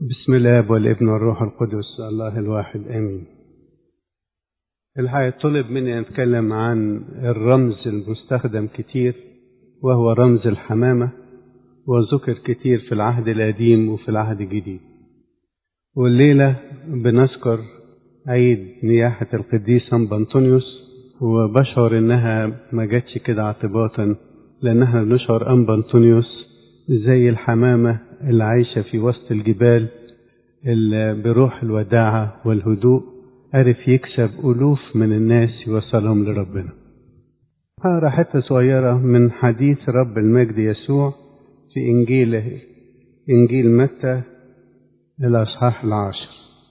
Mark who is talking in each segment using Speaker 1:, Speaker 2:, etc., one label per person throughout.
Speaker 1: بسم الله والابن والروح القدس الله الواحد امين الحقيقة طلب مني أن أتكلم عن الرمز المستخدم كتير وهو رمز الحمامة وذكر كتير في العهد القديم وفي العهد الجديد والليلة بنذكر عيد نياحة القديس أنبا أنطونيوس وبشعر إنها ما جاتش كده اعتباطا لأن احنا بنشعر أنبا أنطونيوس زي الحمامة اللي عايشة في وسط الجبال اللي بروح الوداعة والهدوء عرف يكسب ألوف من الناس يوصلهم لربنا هقرا حتة صغيرة من حديث رب المجد يسوع في إنجيل إنجيل متى الأصحاح العاشر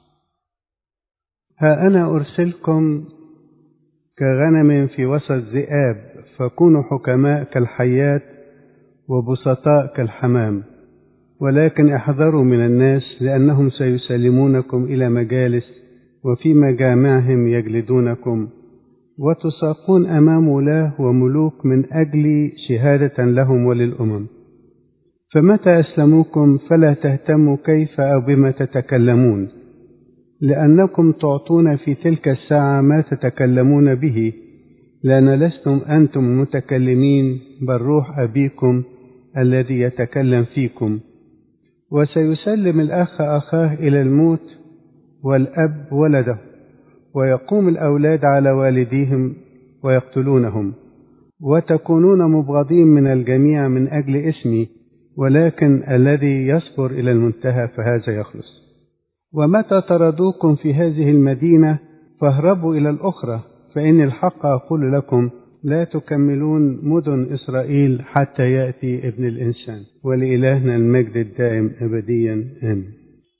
Speaker 1: ها أنا أرسلكم كغنم في وسط ذئاب فكونوا حكماء كالحيات وبسطاء كالحمام ولكن احذروا من الناس لأنهم سيسلمونكم إلى مجالس وفي مجامعهم يجلدونكم وتساقون أمام ولاة وملوك من أجل شهادة لهم وللأمم فمتى أسلموكم فلا تهتموا كيف أو بما تتكلمون لأنكم تعطون في تلك الساعة ما تتكلمون به لأن لستم أنتم المتكلمين بل روح أبيكم الذي يتكلم فيكم وسيسلم الأخ أخاه إلى الموت والأب ولده ويقوم الأولاد على والديهم ويقتلونهم وتكونون مبغضين من الجميع من أجل اسمي ولكن الذي يصبر إلى المنتهى فهذا يخلص ومتى طردوكم في هذه المدينة فاهربوا إلى الأخرى فإن الحق أقول لكم لا تكملون مدن إسرائيل حتى يأتي ابن الإنسان ولإلهنا المجد الدائم أبديا آمين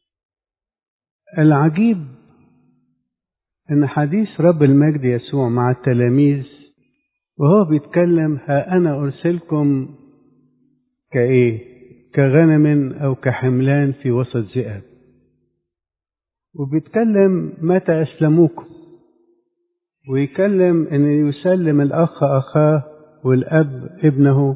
Speaker 1: العجيب أن حديث رب المجد يسوع مع التلاميذ وهو بيتكلم ها أنا أرسلكم كإيه كغنم أو كحملان في وسط ذئاب وبيتكلم متى أسلموكم ويكلم ان يسلم الاخ اخاه والاب ابنه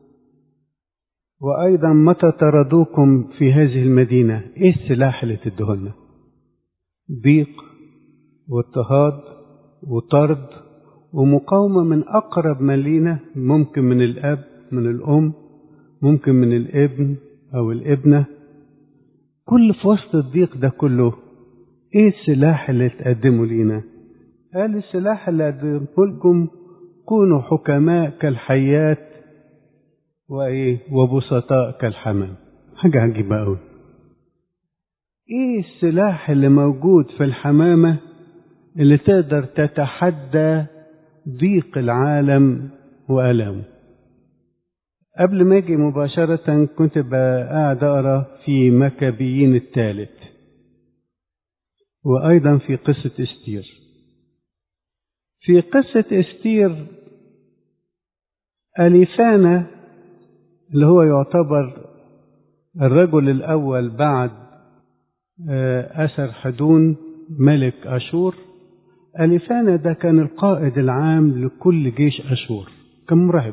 Speaker 1: وايضا متى طردوكم في هذه المدينه ايه السلاح اللي تدهولنا ضيق واضطهاد وطرد ومقاومه من اقرب من لينا ممكن من الاب من الام ممكن من الابن او الابنه كل في وسط الضيق ده كله ايه السلاح اللي تقدمه لينا قال السلاح اللي أقدمه لكم كونوا حكماء كالحيات وإيه وبسطاء كالحمام حاجة عجيبة أوي إيه السلاح اللي موجود في الحمامة اللي تقدر تتحدى ضيق العالم وألامه قبل ما أجي مباشرة كنت قاعد أقرأ في مكابيين الثالث وأيضا في قصة استير في قصة استير أليفانا اللي هو يعتبر الرجل الأول بعد أسر حدون ملك أشور أليفانا ده كان القائد العام لكل جيش أشور كان مرعب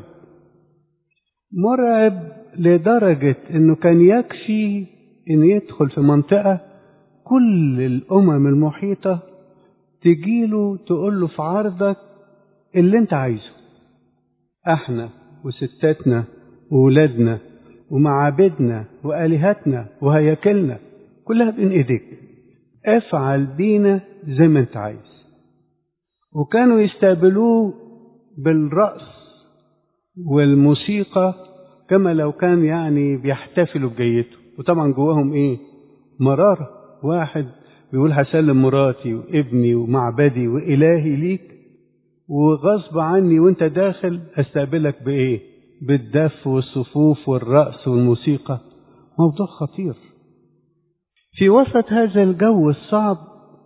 Speaker 1: مرعب لدرجة أنه كان يكفي أن يدخل في منطقة كل الأمم المحيطة تجيله تقول له في عرضك اللي انت عايزه احنا وستاتنا وولادنا ومعابدنا والهتنا وهياكلنا كلها بين ايديك افعل بينا زي ما انت عايز وكانوا يستقبلوه بالرأس والموسيقى كما لو كان يعني بيحتفلوا بجيته وطبعا جواهم ايه مرارة واحد بيقول هسلم مراتي وابني ومعبدي وإلهي ليك وغصب عني وانت داخل استقبلك بإيه بالدف والصفوف والرأس والموسيقى موضوع خطير في وسط هذا الجو الصعب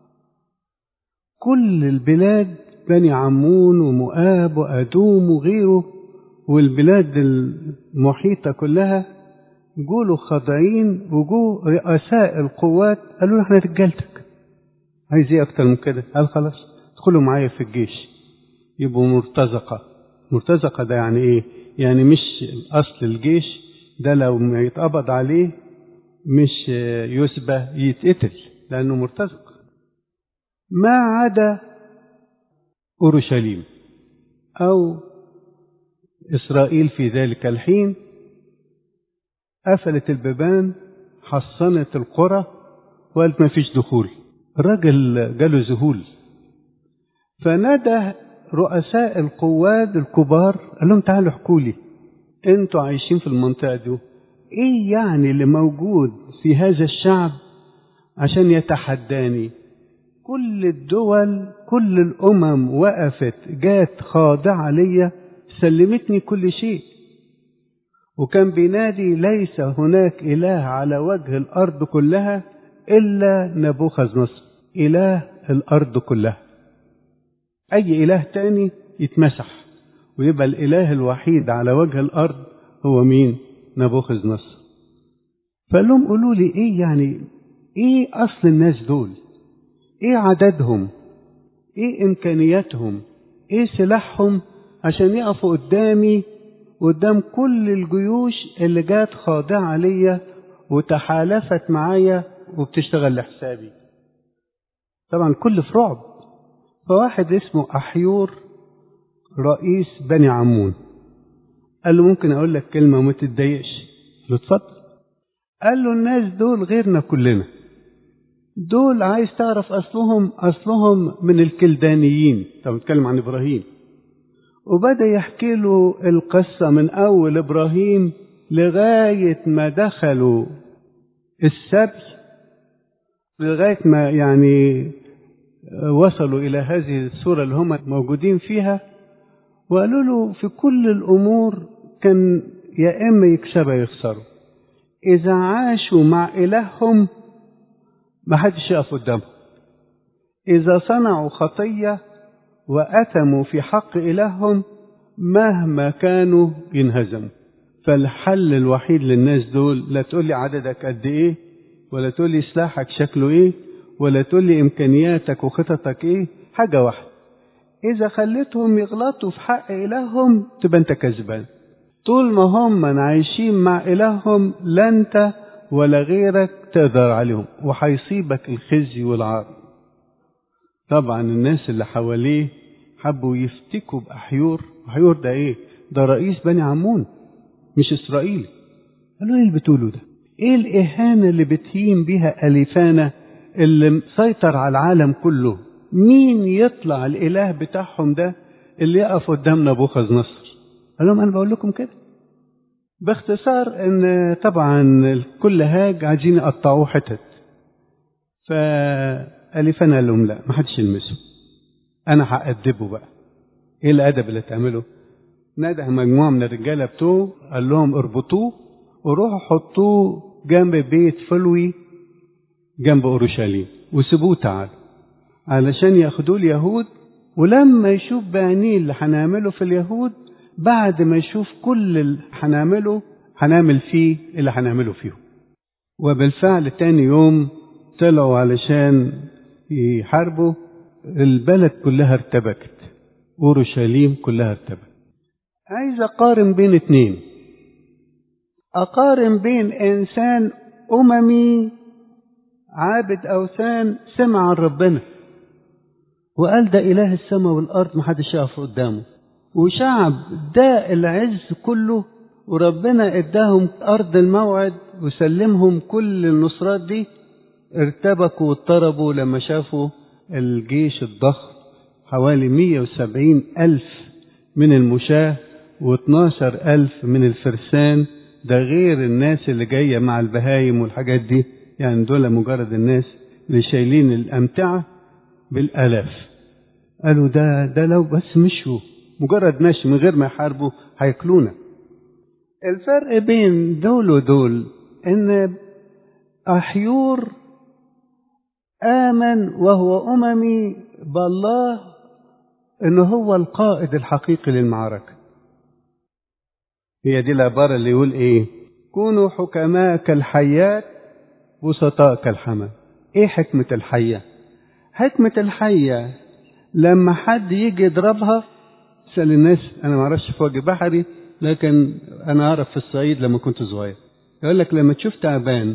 Speaker 1: كل البلاد بني عمون ومؤاب وأدوم وغيره والبلاد المحيطة كلها جولوا خاضعين وجو رؤساء القوات قالوا له احنا رجالتك عايز ايه اكتر من كده قال خلاص ادخلوا معايا في الجيش يبقوا مرتزقة مرتزقة ده يعني ايه يعني مش اصل الجيش ده لو ما يتقبض عليه مش يسبى يتقتل لأنه مرتزق ما عدا أورشليم أو إسرائيل في ذلك الحين قفلت البيبان حصنت القرى وقالت ما فيش دخول الراجل جاله ذهول فنادى رؤساء القواد الكبار قال لهم تعالوا احكوا لي انتوا عايشين في المنطقه دي ايه يعني اللي موجود في هذا الشعب عشان يتحداني كل الدول كل الامم وقفت جات خاضعه ليا سلمتني كل شيء وكان بينادي ليس هناك اله على وجه الارض كلها الا نبوخذ نصر اله الارض كلها اي اله تاني يتمسح ويبقى الاله الوحيد على وجه الارض هو مين نبوخذ نصر فقال لهم قولوا لي ايه يعني ايه اصل الناس دول ايه عددهم ايه امكانياتهم ايه سلاحهم عشان يقفوا قدامي قدام كل الجيوش اللي جات خاضعة ليا وتحالفت معايا وبتشتغل لحسابي طبعا كل في رعب فواحد اسمه أحيور رئيس بني عمون قال له ممكن أقول لك كلمة وما تتضايقش قال له اتفضل قال له الناس دول غيرنا كلنا دول عايز تعرف أصلهم أصلهم من الكلدانيين طب نتكلم عن إبراهيم وبدأ يحكي له القصة من أول إبراهيم لغاية ما دخلوا السبي لغاية ما يعني وصلوا إلى هذه الصورة اللي هم موجودين فيها وقالوا له في كل الأمور كان يا إما يكسبوا يخسروا إذا عاشوا مع إلههم ما حدش يقف قدامهم إذا صنعوا خطية وأثموا في حق إلههم مهما كانوا ينهزموا فالحل الوحيد للناس دول لا تقول لي عددك قد إيه ولا تقول لي سلاحك شكله إيه ولا تقول لي إمكانياتك وخططك إيه حاجة واحدة إذا خليتهم يغلطوا في حق إلههم تبقى أنت كسبان طول ما هم عايشين مع إلههم لا أنت ولا غيرك تقدر عليهم وهيصيبك الخزي والعار طبعا الناس اللي حواليه حبوا يفتكوا بأحيور أحيور ده إيه ده رئيس بني عمون مش إسرائيل قالوا إيه اللي بتقولوا ده إيه الإهانة اللي بتهين بيها أليفانا اللي مسيطر على العالم كله مين يطلع الإله بتاعهم ده اللي يقف قدام نبوخذ نصر قال لهم أنا بقول لكم كده باختصار ان طبعا كل هاج عايزين يقطعوه حتت فألفنا قال لهم لا ما حدش يلمسه انا هأدبه بقى ايه الادب اللي تعمله نادى مجموعه من الرجاله بتوعه قال لهم اربطوه وروحوا حطوه جنب بيت فلوي جنب اورشليم وسيبوه تعالوا علشان ياخدوه اليهود ولما يشوف بعينيه اللي هنعمله في اليهود بعد ما يشوف كل اللي هنعمله هنعمل فيه اللي هنعمله فيهم وبالفعل تاني يوم طلعوا علشان يحاربوا البلد كلها ارتبكت اورشليم كلها ارتبكت عايز اقارن بين اتنين اقارن بين انسان اممي عابد اوثان سمع عن ربنا وقال ده اله السماء والارض محدش يقف قدامه وشعب ده العز كله وربنا اداهم ارض الموعد وسلمهم كل النصرات دي ارتبكوا واضطربوا لما شافوا الجيش الضخم حوالي 170 ألف من المشاة و12 ألف من الفرسان ده غير الناس اللي جاية مع البهايم والحاجات دي يعني دول مجرد الناس اللي شايلين الأمتعة بالآلاف قالوا ده ده لو بس مشوا مجرد ماشي من غير ما يحاربوا هياكلونا الفرق بين دول ودول ان احيور امن وهو اممي بالله انه هو القائد الحقيقي للمعركه هي دي العباره اللي يقول ايه كونوا حكماء كالحيات بسطاء كالحمام ايه حكمه الحيه حكمه الحيه لما حد يجي يضربها اسال الناس انا ما اعرفش في وجه بحري لكن انا اعرف في الصعيد لما كنت صغير يقول لك لما تشوف تعبان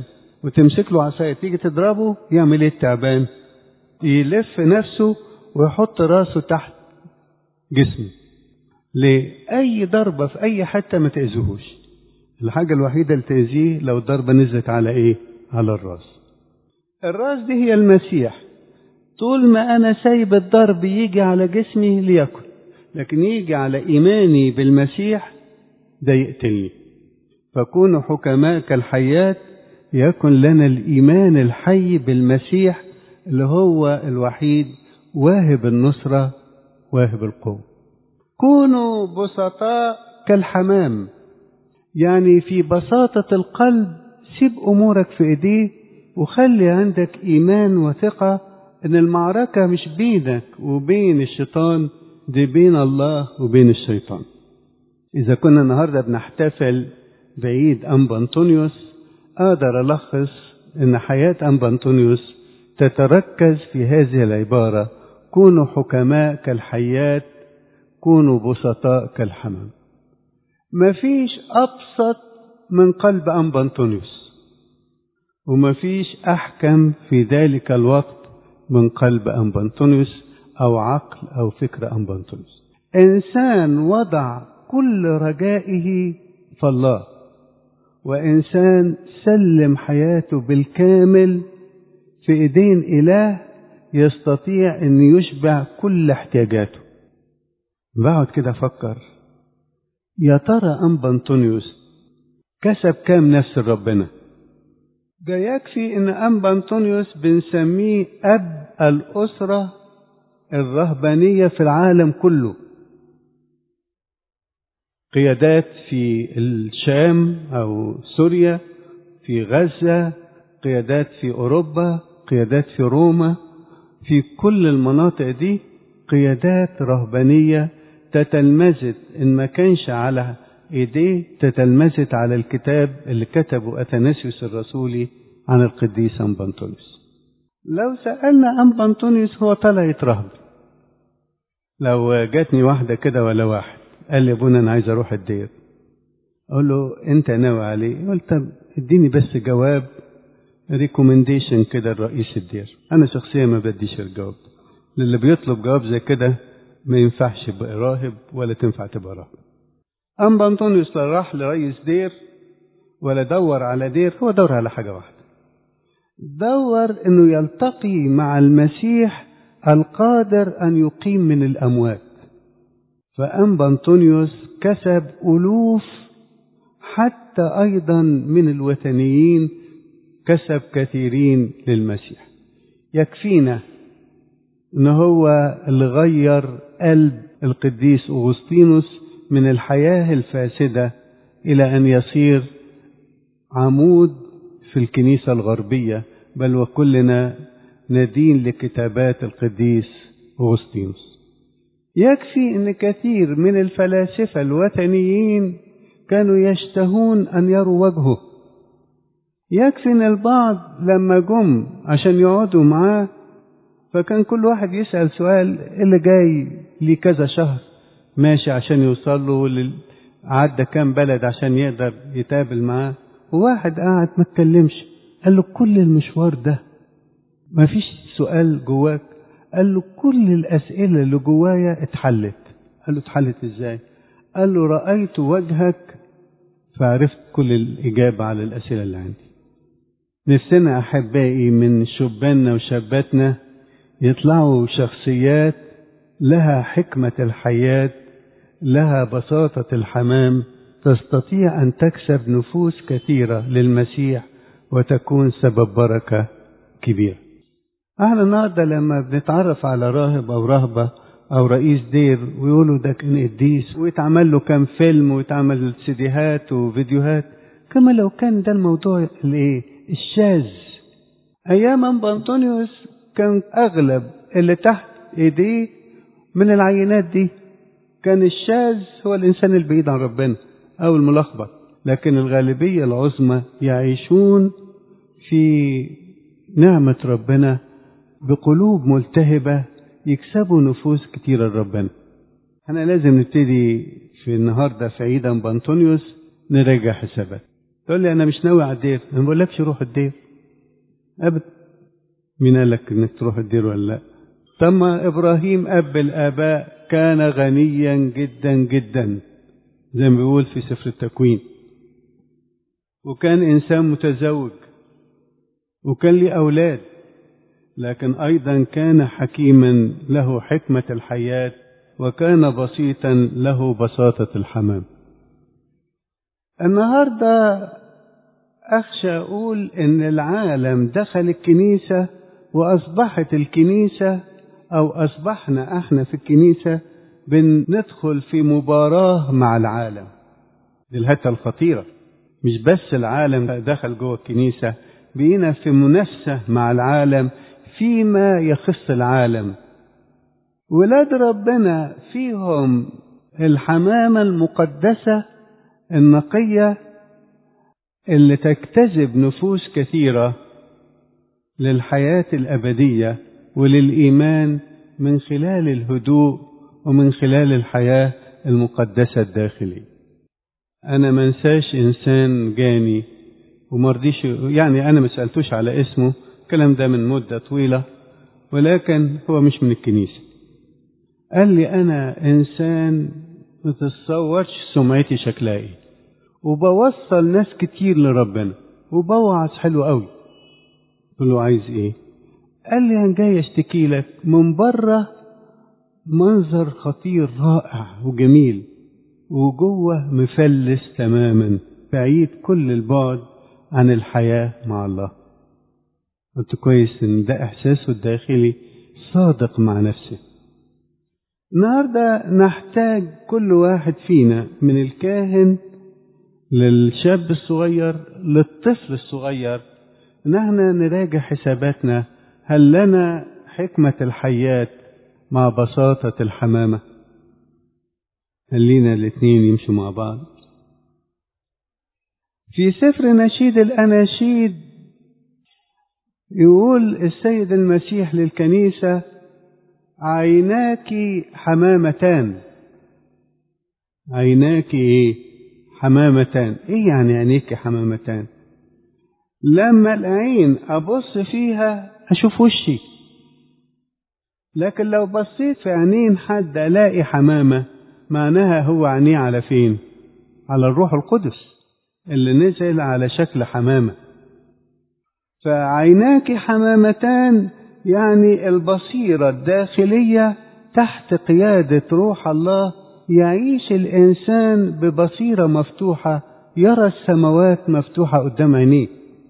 Speaker 1: وتمسك له عصاية تيجي تضربه يعمل ايه التعبان يلف نفسه ويحط راسه تحت جسمه لأي ضربة في أي حتة ما تأذيهوش الحاجة الوحيدة اللي تأذيه لو الضربة نزلت على إيه؟ على الراس الراس دي هي المسيح طول ما أنا سايب الضرب يجي على جسمي ليكن لكن يجي على إيماني بالمسيح ده يقتلني فكونوا حكماء كالحيات يكن لنا الإيمان الحي بالمسيح اللي هو الوحيد واهب النصرة واهب القوة كونوا بسطاء كالحمام يعني في بساطة القلب سيب أمورك في إيديه وخلي عندك إيمان وثقة إن المعركة مش بينك وبين الشيطان دي بين الله وبين الشيطان إذا كنا النهاردة بنحتفل بعيد أنبا أنطونيوس أقدر ألخص إن حياة أنبا أنطونيوس تتركز في هذه العبارة كونوا حكماء كالحيات كونوا بسطاء كالحمام مفيش أبسط من قلب أنبا أنطونيوس ومفيش أحكم في ذلك الوقت من قلب أنبا أنطونيوس أو عقل أو فكر أنبا أنطونيوس إنسان وضع كل رجائه في الله وإنسان سلم حياته بالكامل في إيدين إله يستطيع أن يشبع كل احتياجاته بقعد كده أفكر يا ترى أنبا أنطونيوس كسب كام نفس ربنا ده يكفي ان انبا انطونيوس بنسميه اب الاسره الرهبانيه في العالم كله قيادات في الشام او سوريا في غزه قيادات في اوروبا قيادات في روما في كل المناطق دي قيادات رهبانيه تتلمذت ان ما كانش على ايديه تتلمذت على الكتاب اللي كتبه اثناسيوس الرسولي عن القديس انبا انطونيوس لو سالنا انبا انطونيوس هو طلع يترهب لو جاتني واحده كده ولا واحد قال لي يا ابونا انا عايز اروح الدير اقول له انت ناوي عليه قلت طب اديني بس جواب ريكومنديشن كده لرئيس الدير انا شخصيا ما بديش الجواب للي بيطلب جواب زي كده ما ينفعش يبقى راهب ولا تنفع تبقى راهب أنبا أنطونيوس لا راح لرئيس دير ولا دور على دير هو دور على حاجة واحدة دور أنه يلتقي مع المسيح القادر أن يقيم من الأموات فأنبا أنطونيوس كسب ألوف حتى أيضا من الوثنيين كسب كثيرين للمسيح يكفينا ان هو اللي غير قلب القديس اغسطينوس من الحياه الفاسده الى ان يصير عمود في الكنيسه الغربيه بل وكلنا ندين لكتابات القديس اغسطينوس يكفي ان كثير من الفلاسفه الوثنيين كانوا يشتهون ان يروا وجهه يكفي ان البعض لما جم عشان يقعدوا معاه فكان كل واحد يسأل سؤال اللي جاي ليه كذا شهر ماشي عشان يوصل له واللي عدى كام بلد عشان يقدر يتقابل معاه وواحد قاعد ما اتكلمش قال له كل المشوار ده ما فيش سؤال جواك قال له كل الأسئلة اللي جوايا اتحلت قال له اتحلت ازاي قال له رأيت وجهك فعرفت كل الإجابة على الأسئلة اللي عندي نفسنا أحبائي من شباننا وشاباتنا يطلعوا شخصيات لها حكمة الحياة لها بساطة الحمام تستطيع أن تكسب نفوس كثيرة للمسيح وتكون سبب بركة كبيرة احنا النهاردة لما بنتعرف على راهب أو راهبة أو رئيس دير ويقولوا ده كان قديس ويتعمل له كام فيلم ويتعمل سيديهات وفيديوهات كما لو كان ده الموضوع الايه الشاذ أيام أنبا أنطونيوس كان أغلب اللي تحت إيديه من العينات دي كان الشاذ هو الإنسان البعيد عن ربنا أو الملخبط لكن الغالبية العظمى يعيشون في نعمة ربنا بقلوب ملتهبة يكسبوا نفوس كتيرة لربنا احنا لازم نبتدي في النهاردة في عيد بانطونيوس نراجع حسابات تقول لي أنا مش ناوي على الدير أنا ما بقولكش روح الدير أبدا مين قال لك إنك تروح الدير ولا لا طب ما إبراهيم أب الآباء كان غنيا جدا جدا زي ما بيقول في سفر التكوين وكان إنسان متزوج وكان لي أولاد لكن أيضا كان حكيما له حكمة الحياة وكان بسيطا له بساطة الحمام النهاردة أخشى أقول إن العالم دخل الكنيسة وأصبحت الكنيسة أو أصبحنا إحنا في الكنيسة بندخل في مباراة مع العالم دي الهتة الخطيرة مش بس العالم دخل جوه الكنيسة بقينا في منافسة مع العالم فيما يخص العالم ولاد ربنا فيهم الحمامة المقدسة النقية اللي تجتذب نفوس كثيرة للحياة الأبدية وللإيمان من خلال الهدوء ومن خلال الحياة المقدسة الداخلية أنا ما انساش إنسان جاني ومرضيش يعني أنا ما سألتوش على اسمه الكلام ده من مدة طويلة ولكن هو مش من الكنيسة قال لي أنا إنسان ما تتصورش سمعتي شكلها إيه وبوصل ناس كتير لربنا وبوعظ حلو قوي قلت له عايز إيه قال لي أنا جاي أشتكي لك من بره منظر خطير رائع وجميل وجوه مفلس تماما بعيد كل البعد عن الحياة مع الله قلت كويس ان ده احساسه الداخلي صادق مع نفسه النهارده نحتاج كل واحد فينا من الكاهن للشاب الصغير للطفل الصغير ان احنا نراجع حساباتنا هل لنا حكمة الحياة مع بساطة الحمامة هل لينا الاثنين يمشوا مع بعض في سفر نشيد الأناشيد يقول السيد المسيح للكنيسة عيناك حمامتان عيناك ايه حمامتان ايه يعني عينيك حمامتان لما العين ابص فيها اشوف وشي لكن لو بصيت في عينين حد الاقي حمامه معناها هو عينيه على فين على الروح القدس اللي نزل على شكل حمامه فعيناك حمامتان يعني البصيرة الداخلية تحت قيادة روح الله يعيش الإنسان ببصيرة مفتوحة يرى السماوات مفتوحة قدام عينيه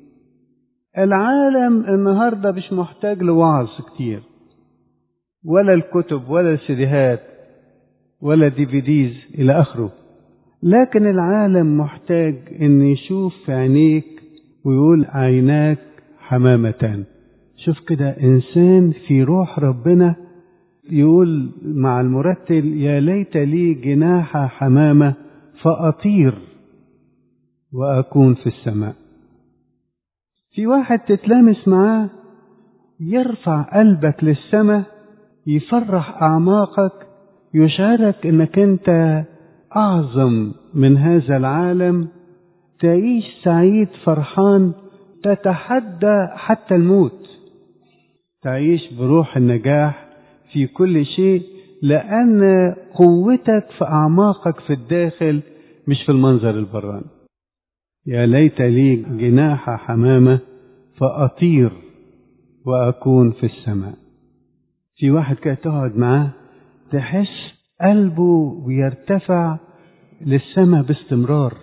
Speaker 1: العالم النهاردة مش محتاج لوعظ كتير ولا الكتب ولا السيديهات ولا دي في ديز إلى آخره لكن العالم محتاج إن يشوف في عينيك ويقول عيناك حمامتان شوف كده إنسان في روح ربنا يقول مع المرتل يا ليت لي جناح حمامة فأطير وأكون في السماء في واحد تتلامس معاه يرفع قلبك للسماء يفرح أعماقك يشعرك إنك أنت أعظم من هذا العالم تعيش سعيد فرحان تتحدى حتى الموت تعيش بروح النجاح في كل شيء لأن قوتك في أعماقك في الداخل مش في المنظر البراني يا ليت لي جناح حمامة فأطير وأكون في السماء في واحد كده تقعد معاه تحس قلبه بيرتفع للسماء باستمرار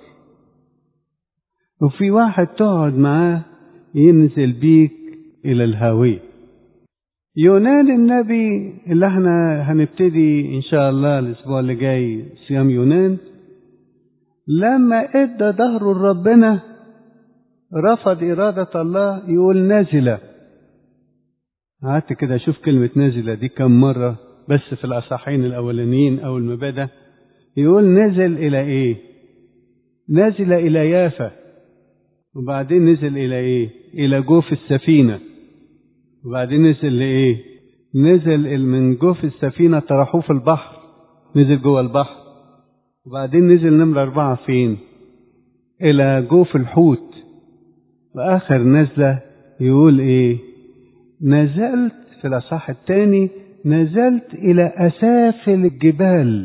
Speaker 1: وفي واحد تقعد معاه ينزل بيك إلى الهاوية يونان النبي اللي احنا هنبتدي إن شاء الله الأسبوع اللي جاي صيام يونان لما ادى ظهره لربنا رفض إرادة الله يقول نازلة قعدت كده أشوف كلمة نازلة دي كم مرة بس في الأصحين الأولانيين أول ما بدأ يقول نزل إلى إيه؟ نزل إلى يافا وبعدين نزل إلى إيه؟ إلى جوف السفينة وبعدين نزل لإيه؟ نزل من جوف السفينة طرحوه في البحر نزل جوه البحر وبعدين نزل نمرة أربعة فين؟ إلى جوف الحوت وآخر نزلة يقول ايه نزلت في الاصحاح الثاني نزلت الى اسافل الجبال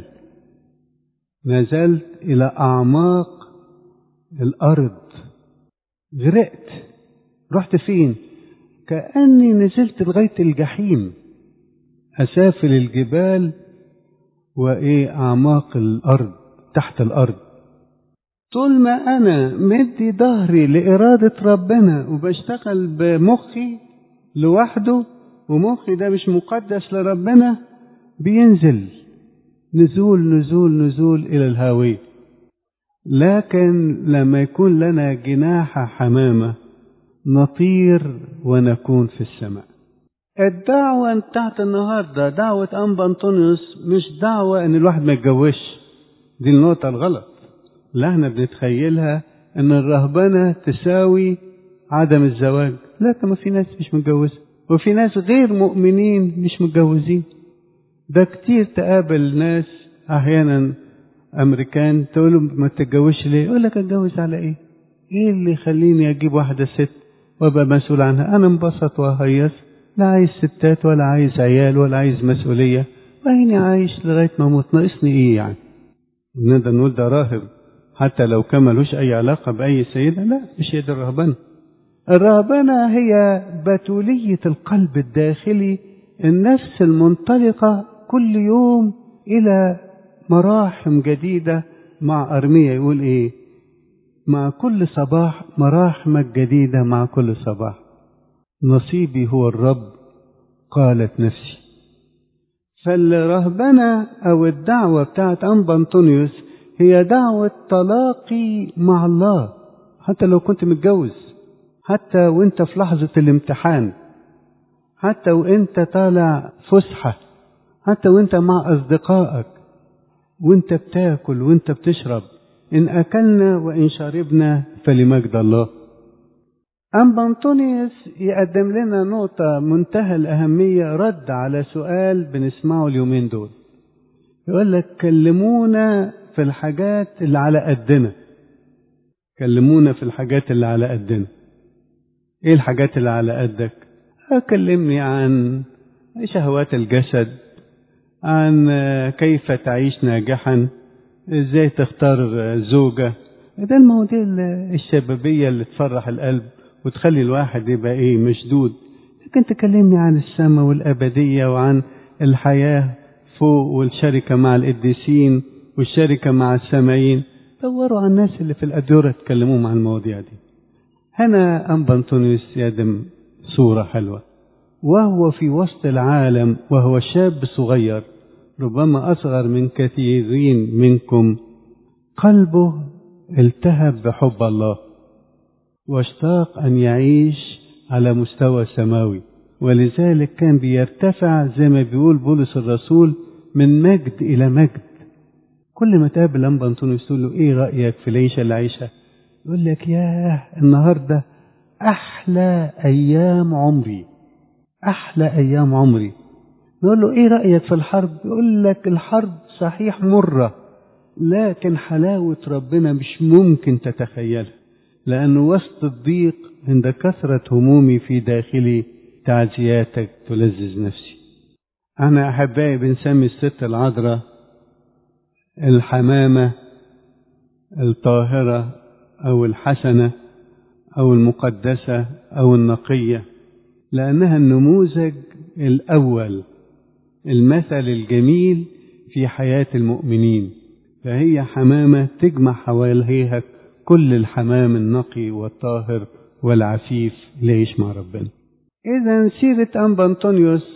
Speaker 1: نزلت الى اعماق الارض غرقت رحت فين كاني نزلت لغايه الجحيم اسافل الجبال وايه اعماق الارض تحت الارض طول ما انا مدي ظهري لاراده ربنا وبشتغل بمخي لوحده ومخي ده مش مقدس لربنا بينزل نزول نزول نزول الى الهاويه لكن لما يكون لنا جناح حمامه نطير ونكون في السماء الدعوة بتاعت النهاردة دعوة أنبا أنطونيوس مش دعوة إن الواحد ما يتجوزش دي النقطة الغلط لا احنا بنتخيلها إن الرهبنة تساوي عدم الزواج لا ما في ناس مش متجوزة وفي ناس غير مؤمنين مش متجوزين ده كتير تقابل ناس أحيانا أمريكان تقول له ما تتجوزش ليه؟ يقول لك أتجوز على إيه؟ إيه اللي يخليني أجيب واحدة ست وأبقى مسؤول عنها؟ أنا انبسط وهيص لا عايز ستات ولا عايز عيال ولا عايز مسؤولية وهيني عايش لغاية ما أموت ناقصني إيه يعني نقدر نقول ده راهب حتى لو كان ملوش أي علاقة بأي سيدة لا مش هي دي الرهبنة الرهبنة هي بتولية القلب الداخلي النفس المنطلقة كل يوم إلى مراحم جديدة مع أرمية يقول إيه مع كل صباح مراحمك جديدة مع كل صباح نصيبي هو الرب قالت نفسي فالرهبنة أو الدعوة بتاعت أنبا أنطونيوس هي دعوة تلاقي مع الله حتى لو كنت متجوز حتى وانت في لحظة الامتحان حتى وانت طالع فسحة حتى وانت مع أصدقائك وانت بتاكل وانت بتشرب إن أكلنا وإن شربنا فلمجد الله أنبا أنطونيوس يقدم لنا نقطة منتهى الأهمية رد على سؤال بنسمعه اليومين دول يقول لك كلمونا في الحاجات اللي على قدنا كلمونا في الحاجات اللي على قدنا ايه الحاجات اللي على قدك كلمني عن شهوات الجسد عن كيف تعيش ناجحا ازاي تختار زوجة ده المواضيع الشبابية اللي تفرح القلب وتخلي الواحد يبقى ايه مشدود لكن تكلمني عن السماء والأبدية وعن الحياة فوق والشركة مع القديسين والشركة مع السامعين دوروا على الناس اللي في الأدورة تكلموهم عن المواضيع دي هنا أنبا أنطونيوس يقدم صورة حلوة وهو في وسط العالم وهو شاب صغير ربما أصغر من كثيرين منكم قلبه التهب بحب الله واشتاق أن يعيش على مستوى سماوي ولذلك كان بيرتفع زي ما بيقول بولس الرسول من مجد إلى مجد كل ما تقابل أنبا أنطونيوس تقول له إيه رأيك في العيشة اللي عايشها يقول لك ياه النهاردة أحلى أيام عمري أحلى أيام عمري نقول له إيه رأيك في الحرب يقول لك الحرب صحيح مرة لكن حلاوة ربنا مش ممكن تتخيلها لأنه وسط الضيق عند كثرة همومي في داخلي تعزياتك تلذذ نفسي أنا أحبائي بنسمي الست العذراء الحمامة الطاهرة أو الحسنة أو المقدسة أو النقية لأنها النموذج الأول المثل الجميل في حياة المؤمنين فهي حمامة تجمع حواليها كل الحمام النقي والطاهر والعفيف اللي يعيش مع ربنا إذا سيرة أنبا أنطونيوس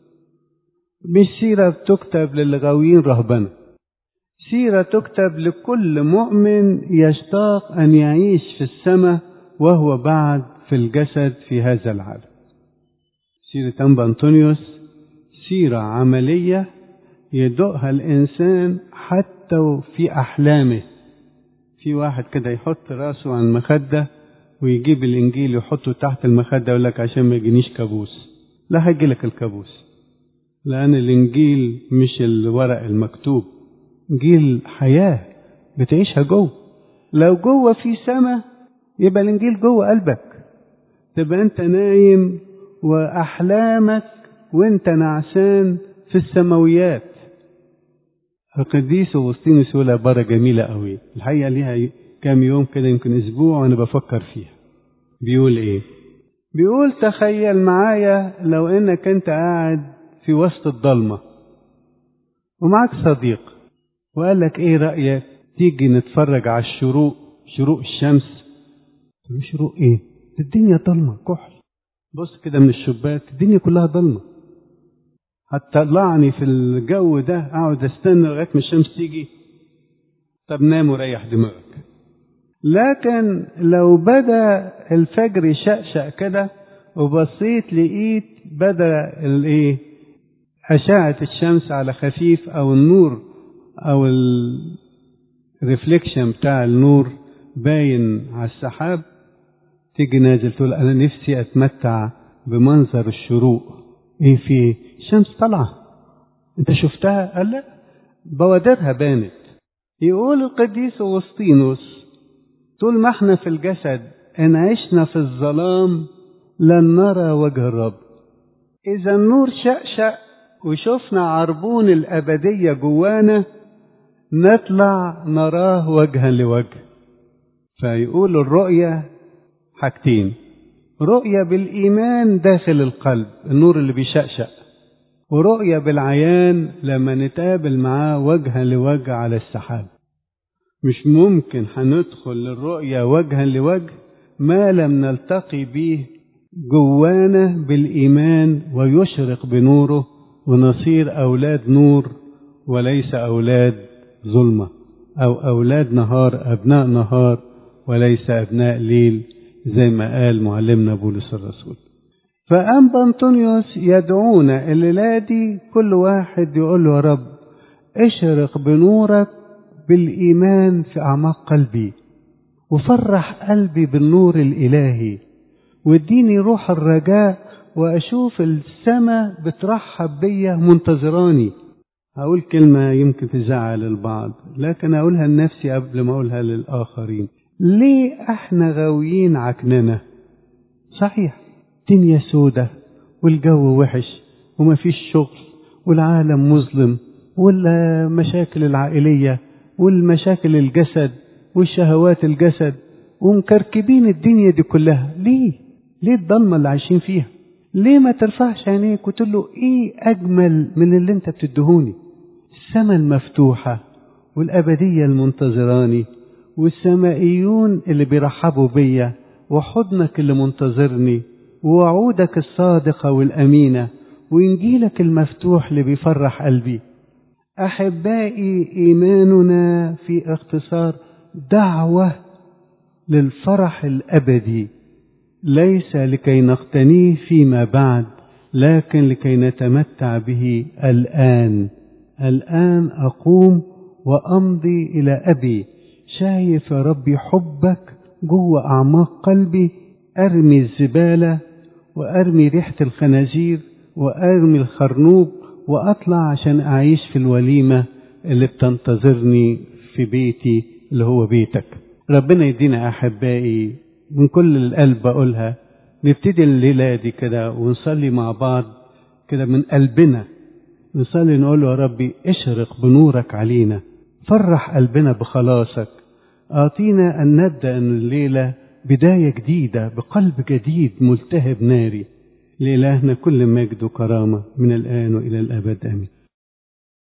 Speaker 1: مش سيرة تكتب للغاويين رهبنة سيرة تكتب لكل مؤمن يشتاق أن يعيش في السماء وهو بعد في الجسد في هذا العالم سيرة أنبا أنطونيوس سيرة عملية يدقها الإنسان حتى في أحلامه في واحد كده يحط راسه على المخدة ويجيب الإنجيل يحطه تحت المخدة يقول لك عشان ما يجينيش كابوس لا هيجي لك الكابوس لأن الإنجيل مش الورق المكتوب إنجيل حياة بتعيشها جوه لو جوه في سماء يبقى الإنجيل جوه قلبك تبقى انت نايم واحلامك وانت نعسان في السماويات القديس اغسطينوس يقول عباره جميله قوي الحقيقه ليها كام يوم كده يمكن اسبوع وانا بفكر فيها بيقول ايه بيقول تخيل معايا لو انك انت قاعد في وسط الضلمه ومعاك صديق وقال لك ايه رايك تيجي نتفرج على الشروق شروق الشمس شروق ايه الدنيا ضلمه كحل بص كده من الشباك الدنيا كلها ضلمه هتطلعني في الجو ده اقعد استنى لغايه ما الشمس تيجي طب نام وريح دماغك لكن لو بدا الفجر يشقشق كده وبصيت لقيت بدا الايه اشعه الشمس على خفيف او النور او الريفليكشن بتاع النور باين على السحاب تيجي نازل تقول انا نفسي اتمتع بمنظر الشروق ايه في الشمس طالعه انت شفتها قال لا بوادرها بانت يقول القديس اغسطينوس طول ما احنا في الجسد ان عشنا في الظلام لن نرى وجه الرب اذا النور شقشق وشفنا عربون الابديه جوانا نطلع نراه وجها لوجه فيقول الرؤيه حاجتين رؤيه بالايمان داخل القلب النور اللي بيشقشق ورؤيه بالعيان لما نتقابل معاه وجها لوجه على السحاب مش ممكن هندخل للرؤية وجها لوجه ما لم نلتقي به جوانا بالإيمان ويشرق بنوره ونصير أولاد نور وليس أولاد ظلمة أو أولاد نهار أبناء نهار وليس أبناء ليل زي ما قال معلمنا بولس الرسول فأنبا أنطونيوس يدعونا الليلة دي كل واحد يقول له يا رب اشرق بنورك بالإيمان في أعماق قلبي وفرح قلبي بالنور الإلهي واديني روح الرجاء وأشوف السماء بترحب بيا منتظراني هقول كلمة يمكن تزعل البعض لكن أقولها لنفسي قبل ما أقولها للآخرين ليه احنا غاويين عكننة صحيح الدنيا سودة والجو وحش ومفيش شغل والعالم مظلم والمشاكل العائليه والمشاكل الجسد والشهوات الجسد ومكركبين الدنيا دي كلها ليه ليه الضلمه اللي عايشين فيها ليه ما ترفعش عينيك وتقول له ايه اجمل من اللي انت بتدهوني السماء المفتوحه والابديه المنتظراني والسمائيون اللي بيرحبوا بيا وحضنك اللي منتظرني ووعودك الصادقه والامينه وانجيلك المفتوح اللي بيفرح قلبي احبائي ايماننا في اختصار دعوه للفرح الابدي ليس لكي نقتنيه فيما بعد لكن لكي نتمتع به الان الان اقوم وامضي الى ابي شايف يا ربي حبك جوه اعماق قلبي ارمي الزباله وارمي ريحه الخنازير وارمي الخرنوب واطلع عشان اعيش في الوليمه اللي بتنتظرني في بيتي اللي هو بيتك ربنا يدينا احبائي من كل القلب بقولها نبتدي الليله دي كده ونصلي مع بعض كده من قلبنا نصلي نقول له يا ربي اشرق بنورك علينا فرح قلبنا بخلاصك اعطينا ان نبدا الليله بدايه جديده بقلب جديد ملتهب ناري لإلهنا كل مجد وكرامة من الآن وإلى الأبد آمين